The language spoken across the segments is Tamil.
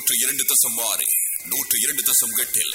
நூற்று இரண்டு தசம் ஆறு நூற்று இரண்டு தசம் எட்டில்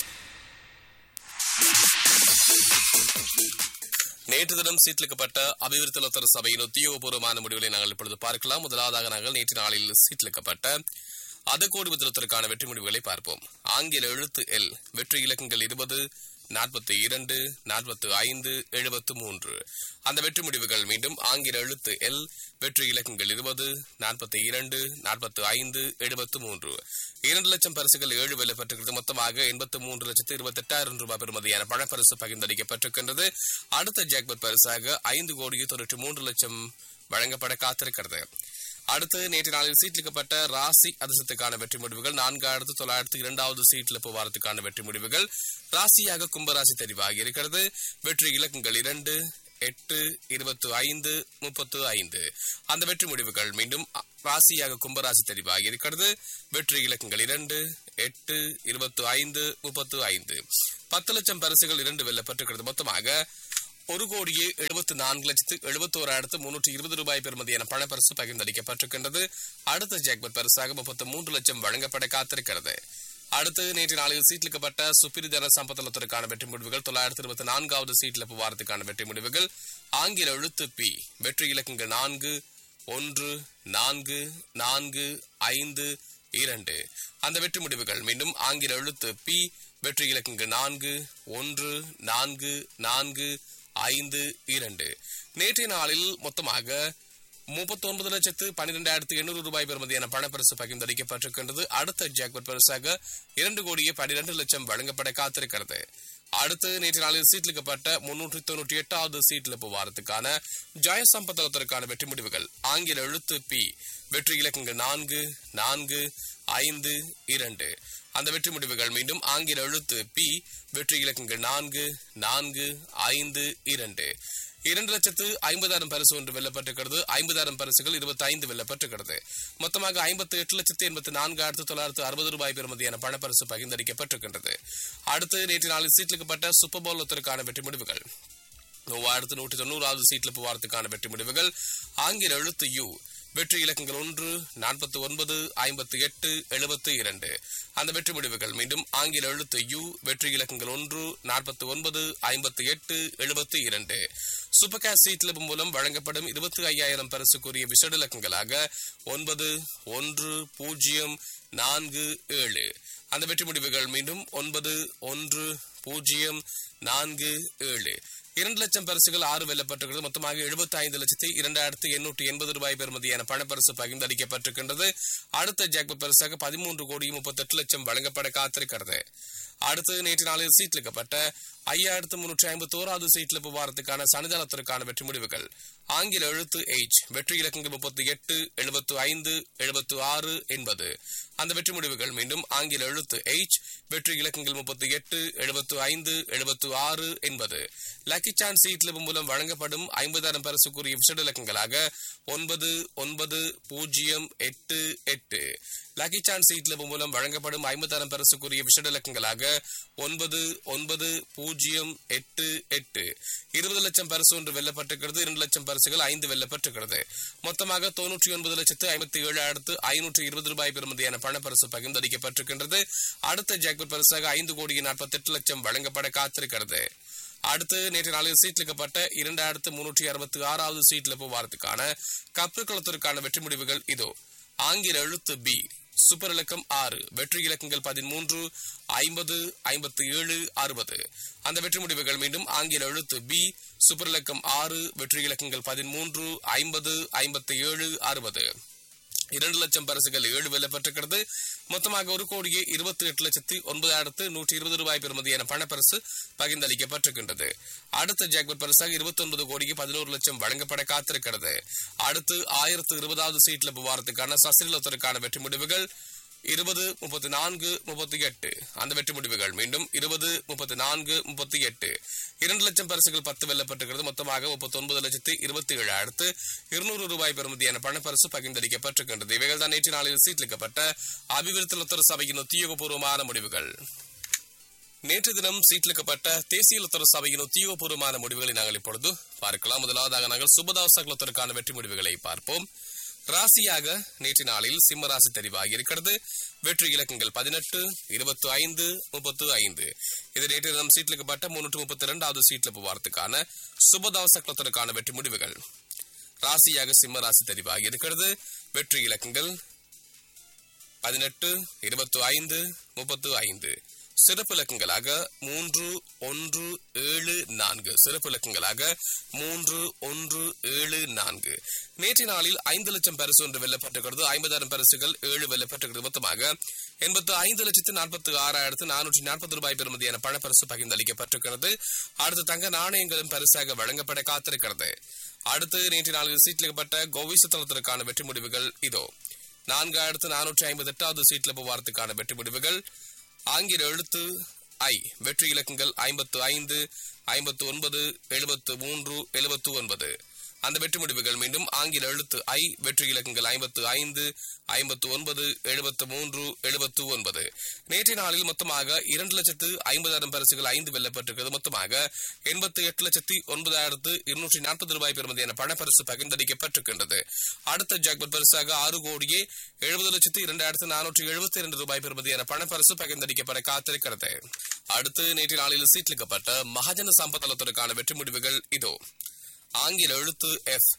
நேற்று தினம் சீட்லிக்கப்பட்ட அபிவிருத்தி லத்தர சபையின் உத்தியோகபூர்வமான முடிவுகளை நாங்கள் இப்பொழுது பார்க்கலாம் முதலாவதாக நாங்கள் நேற்று நாளில் சீட்லிக்கப்பட்ட அது கோடி முதலத்திற்கான வெற்றி முடிவுகளை பார்ப்போம் ஆங்கில எழுத்து எல் வெற்றி இலக்கங்கள் இருபது நாற்பத்தி இரண்டு நாற்பத்தி ஐந்து எழுபத்து மூன்று அந்த வெற்றி முடிவுகள் மீண்டும் ஆங்கில எழுத்து எல் வெற்றி இலக்கங்கள் இருபது நாற்பத்தி இரண்டு நாற்பத்தி ஐந்து எழுபத்து மூன்று இரண்டு லட்சம் பரிசுகள் ஏழு வெல்ல பெற்றிருக்கிறது மொத்தமாக எண்பத்து மூன்று லட்சத்து இருபத்தி எட்டாயிரம் ரூபாய் பெறுமதியான பணப்பரிசு பகிர்ந்தளிக்கப்பட்டிருக்கின்றது அடுத்த ஜாக்பட் பரிசாக ஐந்து கோடி தொன்னூற்றி மூன்று லட்சம் வழங்கப்பட காத்திருக்கிறது அடுத்து நேற்று நாளில் சீட்லிக்கப்பட்ட ராசி அதிர்ஷ்டத்துக்கான வெற்றி முடிவுகள் நான்காயிரத்து தொள்ளாயிரத்து இரண்டாவது சீட்ல போவாரத்துக்கான வெற்றி முடிவுகள் ராசியாக கும்பராசி தெரிவாகி இருக்கிறது வெற்றி இலக்கங்கள் இரண்டு எட்டு இருபத்து ஐந்து முப்பத்து ஐந்து அந்த வெற்றி முடிவுகள் மீண்டும் அ- ராசியாக கும்பராசி தெரிவாகி இருக்கிறது வெற்றி இலக்கங்கள் இரண்டு எட்டு இருபத்து ஐந்து முப்பத்து ஐந்து பத்து லட்சம் பரிசுகள் இரண்டு வெல்லப்பட்டிருக்கிறது மொத்தமாக ஒரு கோடியே எழுபத்து நான்கு லட்சத்து எழுபத்தோராயிரத்து முன்னூற்றி இருபது ரூபாய் பெறுமதியான பணப்பரிசு பகிர்ந்தளிக்கப்பட்டிருக்கின்றது அடுத்த ஜாக்பட் பரிசாக முப்பத்து மூன்று லட்சம் வழங்கப்பட காத்திருக்கிறது அடுத்து நேற்று நாளில் சீட்லிக்கப்பட்ட சுப்பிரிதன சம்பத்தலத்திற்கான வெற்றி முடிவுகள் தொள்ளாயிரத்து இருபத்தி நான்காவது சீட்ல புவாரத்துக்கான வெற்றி முடிவுகள் ஆங்கில எழுத்து பி வெற்றி இலக்கங்கள் நான்கு ஒன்று நான்கு நான்கு ஐந்து இரண்டு அந்த வெற்றி முடிவுகள் மீண்டும் ஆங்கில எழுத்து பி வெற்றி இலக்கங்கள் நான்கு ஒன்று நான்கு நான்கு ஐந்து இரண்டு நேற்றைய நாளில் மொத்தமாக முப்பத்தி ஒன்பது லட்சத்து பன்னிரெண்டாயிரத்து எண்ணூறு ரூபாய் பெறுமதியான பணப்பரிசு பகிர்ந்தளிக்கப்பட்டிருக்கின்றது அடுத்த ஜாக்பட் பரிசாக இரண்டு கோடியே பன்னிரண்டு லட்சம் வழங்கப்பட காத்திருக்கிறது அடுத்து நேற்று நாளில் சீட்லிக்கப்பட்ட முன்னூற்றி தொண்ணூற்றி எட்டாவது சீட்ல வாரத்துக்கான ஜெயசம்பதத்திற்கான வெற்றி முடிவுகள் ஆங்கில எழுத்து பி வெற்றி இலக்கங்கள் நான்கு நான்கு ஐந்து இரண்டு அந்த வெற்றி முடிவுகள் மீண்டும் ஆங்கில எழுத்து பி வெற்றி இலக்கங்கள் நான்கு நான்கு ஐந்து இரண்டு இரண்டு லட்சத்து ஐம்பதாயிரம் பரிசு ஒன்று வெல்லப்பட்டிருக்கிறது ஐம்பதாயிரம் பரிசுகள் இருபத்தி ஐந்து வெல்லப்பட்டிருக்கிறது மொத்தமாக ஐம்பத்தி எட்டு லட்சத்து எண்பத்தி நான்காயிரத்து தொள்ளாயிரத்து அறுபது ரூபாய் பெறுமதியான பணப்பரிசு பகிர்ந்தளிக்கப்பட்டிருக்கின்றது அடுத்து நேற்று நாளில் சீட்லிக்கப்பட்ட சூப்பர் பவுலத்திற்கான வெற்றி முடிவுகள் மூவாயிரத்து நூற்றி தொண்ணூறாவது சீட்ல போவாரத்துக்கான வெற்றி முடிவுகள் ஆங்கில எழுத்து யு வெற்றி இலக்கங்கள் ஒன்று நாற்பத்தி ஒன்பது ஐம்பத்தி எட்டு எழுபத்தி இரண்டு அந்த வெற்றி முடிவுகள் மீண்டும் ஆங்கில எழுத்து யு வெற்றி இலக்கங்கள் ஒன்று நாற்பத்தி ஒன்பது ஐம்பத்தி எட்டு எழுபத்தி இரண்டு சூப்பர் கேஷ் சீட்ல மூலம் வழங்கப்படும் இருபத்தி ஐயாயிரம் பரிசுக்குரிய விசேட இலக்கங்களாக ஒன்பது ஒன்று பூஜ்ஜியம் நான்கு ஏழு அந்த வெற்றி முடிவுகள் மீண்டும் ஒன்பது ஒன்று பூஜ்ஜியம் நான்கு ஏழு இரண்டு லட்சம் பரிசுகள் ஆறு வெல்லப்பட்டிருக்கிறது மொத்தமாக எழுபத்தி ஐந்து லட்சத்தி இரண்டாயிரத்து எண்ணூற்றி எண்பது ரூபாய் பெறுமதியான பணப்பரிசு பகிர்ந்தளிக்கப்பட்டிருக்கின்றது அடுத்த ஜாக்பட் பரிசாக பதிமூன்று கோடி முப்பத்தெட்டு லட்சம் வழங்கப்பட காத்திருக்கிறது அடுத்து நேற்று நாளில் சீட்லிக்கப்பட்ட ஐயாயிரத்து முன்னூற்றி ஐம்பத்தி ஓராவது சீட்ல புவாரத்துக்கான சனிதானத்திற்கான வெற்றி முடிவுகள் ஆங்கில எழுத்து எச் வெற்றி இலக்கங்கள் முப்பத்தி எட்டு எழுபத்து ஐந்து எழுபத்து ஆறு எண்பது அந்த வெற்றி முடிவுகள் மீண்டும் ஆங்கில எழுத்து எச் வெற்றி இலக்கங்கள் முப்பத்தி எட்டு எழுபத்து ஐந்து எழுபத்து ஆறு எண்பது லக்கி சான்ஸ் சீட்ல மூலம் வழங்கப்படும் ஐம்பதாயிரம் பரிசுக்குரிய விசேட இலக்கங்களாக ஒன்பது ஒன்பது பூஜ்ஜியம் எட்டு எட்டு லக்கி சான்ஸ் சீட்ல மூலம் வழங்கப்படும் ஐம்பதாயிரம் பரிசுக்குரிய விசேட இலக்கங்களாக ஒன்பது ஒன்பது பூஜ்ஜியம் எட்டு எட்டு இருபது லட்சம் பரிசு ஒன்று வெல்லப்பட்டிருக்கிறது இரண்டு லட்சம் பரிசுகள் ஐந்து வெல்லப்பட்டிருக்கிறது மொத்தமாக தொன்னூற்றி ஒன்பது லட்சத்து ஐம்பத்தி ஏழாயிரத்து ஐநூற்று இருபது ரூபாய் பெறுமதியான பணப்பரிசு பகிர்ந்தளிக்கப்பட்டிருக்கின்றது அடுத்த ஜாக்பட் பரிசாக ஐந்து கோடியே நாற்பத்தி எட்டு லட்சம் வழங்கப்பட காத்திருக்கிறது அடுத்து நேற்று நாளில் சீட்லிக்கப்பட்ட இரண்டாயிரத்து முன்னூற்றி அறுபத்தி ஆறாவது சீட்ல போவாரத்துக்கான கப்பு குளத்திற்கான வெற்றி முடிவுகள் இதோ ஆங்கில எழுத்து பி சூப்பர் இலக்கம் ஆறு வெற்றி இலக்கங்கள் பதிமூன்று ஐம்பது ஐம்பத்தி ஏழு அறுபது அந்த வெற்றி முடிவுகள் மீண்டும் ஆங்கில எழுத்து பி சூப்பர் இலக்கம் ஆறு வெற்றி இலக்கங்கள் பதிமூன்று ஐம்பது ஐம்பத்தி ஏழு அறுபது இரண்டு லட்சம் பரிசுகள் ஏழு வெல்லப்பட்டிருக்கிறது மொத்தமாக ஒரு கோடியே இருபத்தி எட்டு லட்சத்தி ஒன்பதாயிரத்து நூற்றி இருபது ரூபாய் பெறுமதியான பணப்பரிசு பகிர்ந்தளிக்கப்பட்டிருக்கின்றது அடுத்த ஜாக்பட் பரிசாக இருபத்தி ஒன்பது கோடியே பதினோரு லட்சம் வழங்கப்பட காத்திருக்கிறது அடுத்து ஆயிரத்து இருபதாவது சீட்ல புவாரத்துக்கான சசிலத்திற்கான வெற்றி முடிவுகள் இருபது முப்பத்தி நான்கு முப்பத்தி எட்டு அந்த வெற்றி முடிவுகள் மீண்டும் இருபது முப்பத்தி நான்கு முப்பத்தி எட்டு இரண்டு லட்சம் பரிசுகள் பத்து வெல்லப்பட்டிருக்கிறது மொத்தமாக முப்பத்தி ஒன்பது லட்சத்தி இருபத்தி ஏழாயிரத்து இருநூறு ரூபாய் பெறுமதியான பணப்பரிசு பகிர்ந்தளிக்கப்பட்டிருக்கின்றது இவைகள் தான் நேற்று நாளில் சீட்லிக்கப்பட்ட அபிவிருத்தி லத்தர சபையின் உத்தியோகபூர்வமான முடிவுகள் நேற்று தினம் சீட்லிக்கப்பட்ட தேசிய லத்தர சபையின் உத்தியோகபூர்வமான முடிவுகளை நாங்கள் இப்பொழுது பார்க்கலாம் முதலாவதாக நாங்கள் சுபதாச குலத்திற்கான வெற்றி முடிவுகளை பார்ப்போம் ராசியாக நேற்று நாளில் சிம்ம ராசி தெரிவாகி இருக்கிறது வெற்றி இலக்கங்கள் பதினெட்டு இருபத்தி ஐந்து முப்பத்து ஐந்து இது நேற்று தினம் சீட்லிக்கப்பட்ட முன்னூற்று முப்பத்தி இரண்டாவது சீட்ல வாரத்துக்கான சுபதவசக்லத்திற்கான வெற்றி முடிவுகள் ராசியாக சிம்ம ராசி தெரிவாகி இருக்கிறது வெற்றி இலக்கங்கள் பதினெட்டு இருபத்தி ஐந்து முப்பத்து ஐந்து சிறப்பு இலக்கங்களாக மூன்று ஒன்று ஏழு நான்கு சிறப்பு இலக்கங்களாக மூன்று ஒன்று ஏழு நான்கு நேற்று நாளில் ஐந்து லட்சம் பரிசு ஒன்று வெல்லப்பட்டிருக்கிறது ஐம்பதாயிரம் பரிசுகள் ஏழு வெல்லப்பட்டிருக்கிறது மொத்தமாக எண்பத்து ஐந்து லட்சத்து நாற்பத்தி ஆறாயிரத்து நானூற்றி நாற்பது ரூபாய் பெறுமதியான பணப்பரிசு பகிர்ந்தளிக்கப்பட்டிருக்கிறது அடுத்து தங்க நாணயங்களும் பரிசாக வழங்கப்பட காத்திருக்கிறது அடுத்து நேற்று நாளில் சீட்டிலிக்கப்பட்ட கோவிச தளத்திற்கான வெற்றி முடிவுகள் இதோ நான்காயிரத்து நானூற்றி ஐம்பத்தி எட்டாவது சீட்ல போவாரத்துக்கான வெற்றி முடிவுகள் ஆங்கில எழுத்து ஐ வெற்றி இலக்கங்கள் ஐம்பத்து ஐந்து ஐம்பத்து ஒன்பது எழுபத்து மூன்று எழுபத்து ஒன்பது அந்த வெற்றி முடிவுகள் மீண்டும் ஆங்கில எழுத்து ஐ வெற்றி இலக்கங்கள் ஐம்பத்து ஐந்து ஐம்பத்து ஒன்பது எழுபத்து மூன்று எழுபத்து ஒன்பது நேற்றைய நாளில் மொத்தமாக இரண்டு லட்சத்து ஐம்பதாயிரம் பரிசுகள் ஐந்து வெல்லப்பட்டிருக்கிறது மொத்தமாக எண்பத்தி எட்டு லட்சத்தி ஒன்பதாயிரத்து இருநூற்றி நாற்பது ரூபாய் பெறுமதியான பணப்பரிசு பகிர்ந்தளிக்கப்பட்டிருக்கின்றது அடுத்த ஜாக்பட் பரிசாக ஆறு கோடியே எழுபது லட்சத்து இரண்டாயிரத்து நானூற்றி எழுபத்தி இரண்டு ரூபாய் பெறுமதியான பணப்பரிசு பகிர்ந்தளிக்கப்பட காத்திருக்கிறது அடுத்து நேற்று நாளில் சீட்லிக்கப்பட்ட மகஜன சம்பத்தலத்திற்கான வெற்றி முடிவுகள் இதோ ஆங்கில எழுத்து எஃப்